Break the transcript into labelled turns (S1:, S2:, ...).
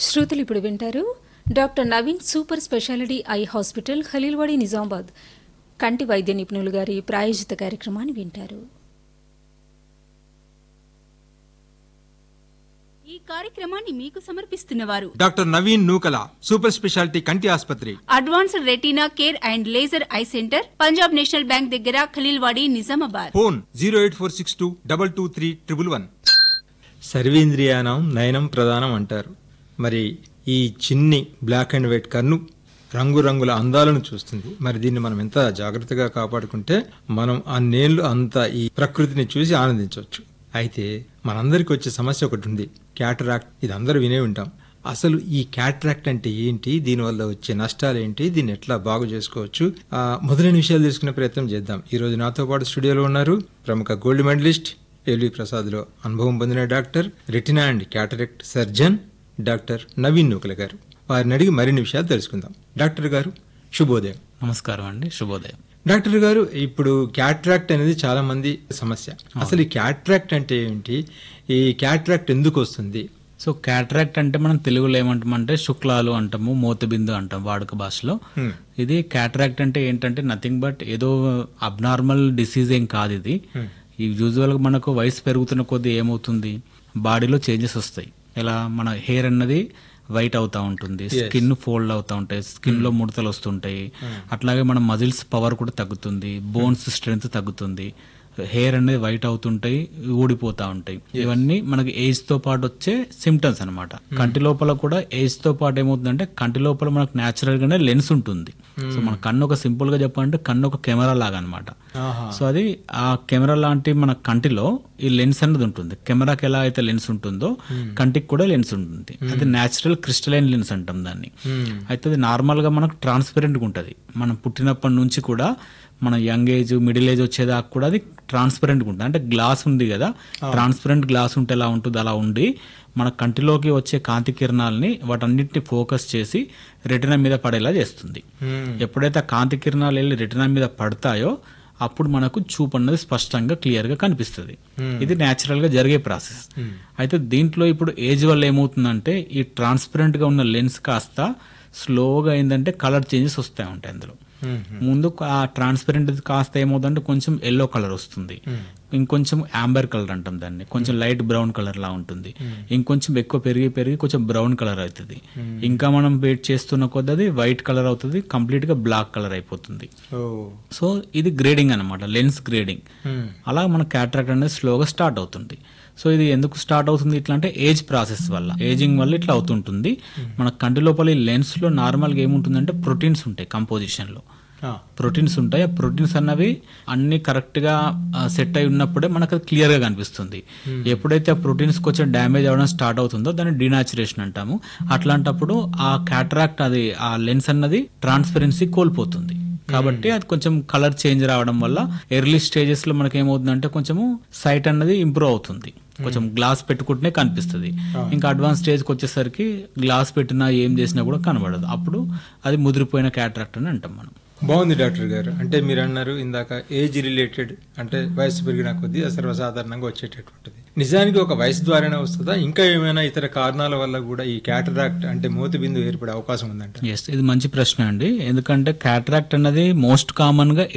S1: శ్రోతలు ఇప్పుడు వింటారు doctor Naveen super speciality eye hospital Khaleelwadi Nizamabad కంటి వైద్య నిపుణులు గారి ప్రాయోజిత కార్యక్రమాన్ని వింటారు
S2: ఈ కార్యక్రమాన్ని మీకు సమర్పిస్తున్నవారు
S3: doctor Naveen Nukala super speciality కంటి ఆసుపత్రి
S2: advanced retina care and laser eye centre Punjab national bank దగ్గర Khaleelwadi Nizamabad
S3: phone zero eight four six two double two three triple one
S4: సర్వేంద్రియానం నయనం ప్రధానం అంటారు మరి ఈ చిన్ని బ్లాక్ అండ్ వైట్ కన్ను రంగురంగుల అందాలను చూస్తుంది మరి దీన్ని మనం ఎంత జాగ్రత్తగా కాపాడుకుంటే మనం అన్నేళ్ళు అంత ఈ ప్రకృతిని చూసి ఆనందించవచ్చు అయితే మనందరికి వచ్చే సమస్య ఒకటి ఉంది క్యాటరాక్ట్ ఇది అందరూ వినే ఉంటాం అసలు ఈ క్యాట్రాక్ట్ అంటే ఏంటి దీనివల్ల వచ్చే నష్టాలు ఏంటి దీన్ని ఎట్లా బాగు చేసుకోవచ్చు ఆ, మొదలైన విషయాలు తెలుసుకునే ప్రయత్నం చేద్దాం ఈ రోజు నాతో పాటు స్టూడియోలో ఉన్నారు ప్రముఖ గోల్డ్ మెడలిస్ట్ ఎల్వి ప్రసాద్లో అనుభవం పొందిన doctor retina and cataract surgeon doctor Naveen Nukala garu వారిని అడిగి మరిన్ని విషయాలు తెలుసుకుందాం డాక్టర్ గారు శుభోదయం
S5: నమస్కారం అండి శుభోదయం
S4: డాక్టర్ గారు ఇప్పుడు క్యాట్రాక్ట్ అనేది చాలా మంది సమస్య అసలు ఈ క్యాట్రాక్ట్ అంటే ఏంటి ఈ క్యాట్రాక్ట్ ఎందుకు వస్తుంది
S5: సో క్యాటరాక్ట్ అంటే మనం తెలుగులో ఏమంటామంటే శుక్లాలు అంటాము మోతబిందు అంటాం వాడుక భాషలో ఇది క్యాటరాక్ట్ అంటే ఏంటంటే నథింగ్ బట్ ఏదో అబ్నార్మల్ డిసీజ్ ఏం కాదు ఇది ఈ యూజువల్గా మనకు వయసు పెరుగుతున్న కొద్దీ ఏమవుతుంది బాడీలో చేంజెస్ వస్తాయి ఇలా మన హెయిర్ అన్నది వైట్ అవుతా ఉంటుంది స్కిన్ ఫోల్డ్ అవుతా ఉంటాయి స్కిన్ లో ముడతలు వస్తుంటాయి అట్లాగే మన మజిల్స్ పవర్ కూడా తగ్గుతుంది బోన్స్ స్ట్రెంగ్త్ తగ్గుతుంది హెయిర్ అనేది వైట్ అవుతుంటాయి ఊడిపోతా ఉంటాయి ఇవన్నీ మనకి ఏజ్ తో పాటు వచ్చే సిమ్టమ్స్ అన్నమాట కంటి లోపల కూడా ఏజ్ తో పాటు ఏమవుతుందంటే కంటి లోపల మనకు న్యాచురల్ గానే లెన్స్ ఉంటుంది సో మన కన్ను ఒక సింపుల్ గా చెప్పాలంటే కన్ను ఒక కెమెరా లాగా అనమాట సో అది ఆ కెమెరా లాంటి మన కంటిలో ఈ లెన్స్ అనేది ఉంటుంది కెమెరాకి ఎలా అయితే లెన్స్ ఉంటుందో కంటికి కూడా లెన్స్ ఉంటుంది అది న్యాచురల్ క్రిస్టలైన్ లెన్స్ అంటాం దాన్ని అయితే అది నార్మల్ గా మనకు ట్రాన్స్పరెంట్ గా ఉంటది మనం పుట్టినప్పటి నుంచి కూడా మన యంగ్ ఏజ్ మిడిల్ ఏజ్ వచ్చేదాకా కూడా అది ట్రాన్స్పరెంట్ గా ఉంటుంది అంటే గ్లాస్ ఉంది కదా ట్రాన్స్పరెంట్ గ్లాస్ ఉంటే ఎలా ఉంటుంది అలా ఉండి మన కంటిలోకి వచ్చే కాంతి కిరణాలని వాటన్నిటిని ఫోకస్ చేసి రెటినా మీద పడేలా చేస్తుంది ఎప్పుడైతే ఆ కాంతి కిరణాలు వెళ్ళి రెటినా మీద పడతాయో అప్పుడు మనకు చూపు అన్నది స్పష్టంగా క్లియర్ గా కనిపిస్తుంది ఇది న్యాచురల్ గా జరిగే ప్రాసెస్ అయితే దీంట్లో ఇప్పుడు ఏజ్ వల్ల ఏమవుతుందంటే ఈ ట్రాన్స్పరెంట్ గా ఉన్న లెన్స్ కాస్త స్లోగా ఏంటంటే కలర్ చేంజెస్ వస్తాయి ఉంటాయి అందులో ముందు ఆ ట్రాన్స్పరెంట్ కాస్త ఏమవుతుందంటే కొంచెం ఎల్లో కలర్ వస్తుంది ఇంకొంచెం ఆంబర్ కలర్ అంటాం దాన్ని కొంచెం లైట్ బ్రౌన్ కలర్ లా ఉంటుంది ఇంకొంచెం ఎక్కువ పెరిగి పెరిగి కొంచెం బ్రౌన్ కలర్ అవుతుంది ఇంకా మనం వెయిట్ చేస్తున్న కొద్దీ అది వైట్ కలర్ అవుతుంది కంప్లీట్ గా బ్లాక్ కలర్ అయిపోతుంది
S4: ఓ
S5: సో ఇది గ్రేడింగ్ అన్నమాట లెన్స్ గ్రేడింగ్ అలా మన క్యాట్రాక్ట్ అనేది స్లోగా స్టార్ట్ అవుతుంది సో ఇది ఎందుకు స్టార్ట్ అవుతుంది ఇట్లా అంటే ఏజ్ ప్రాసెస్ వల్ల ఏజింగ్ వల్ల ఇట్లా అవుతుంటుంది మన కంటి లోపల ఈ లెన్స్ లో నార్మల్గా ఏముంటుందంటే ప్రోటీన్స్ ఉంటాయి కంపోజిషన్ లో
S4: ఆ.
S5: ప్రోటీన్స్ ఉంటాయి ఆ ప్రోటీన్స్ అన్నవి అన్ని కరెక్ట్ గా సెట్ అయి ఉన్నప్పుడే మనకు అది క్లియర్ గా కనిపిస్తుంది ఎప్పుడైతే ఆ ప్రోటీన్స్ కొంచెం డ్యామేజ్ అవ్వడం స్టార్ట్ అవుతుందో దాన్ని డినాచురేషన్ అంటాము అట్లాంటప్పుడు ఆ క్యాటరాక్ట్ అది ఆ లెన్స్ అన్నది ట్రాన్స్పరెన్సీ కోల్పోతుంది కాబట్టి అది కొంచెం కలర్ చేంజ్ రావడం వల్ల ఎర్లీ స్టేజెస్ లో మనకి ఏమవుతుందంటే కొంచెము సైట్ అన్నది ఇంప్రూవ్ అవుతుంది కొంచెం గ్లాస్ పెట్టుకుంటేనే కనిపిస్తుంది ఇంకా అడ్వాన్స్ స్టేజ్కి వచ్చేసరికి గ్లాస్ పెట్టినా ఏం చేసినా కూడా కనబడదు అప్పుడు అది ముదిరిపోయిన క్యాటరాక్ట్ అని అంటాం మనం
S4: బాగుంది డాక్టర్ గారు అంటే మీరు అన్నారు ఇందాక ఏజ్ రిలేటెడ్ అంటే వయసు పెరిగిన కొద్దీ అది సర్వసాధారణంగా వచ్చేటటువంటిది నిజానికి ఒక వయసు ద్వారానే వస్తుందా ఇంకా ఏమైనా ఇతర కారణాల వల్ల కూడా ఈ క్యాటరాక్ట్ అంటే మూతి బిందు ఏర్పడే అవకాశం ఉందంట
S5: ఎస్ ఇది మంచి ప్రశ్న అండి ఎందుకంటే క్యాటరాక్ట్ అన్నది మోస్ట్ కామన్ గా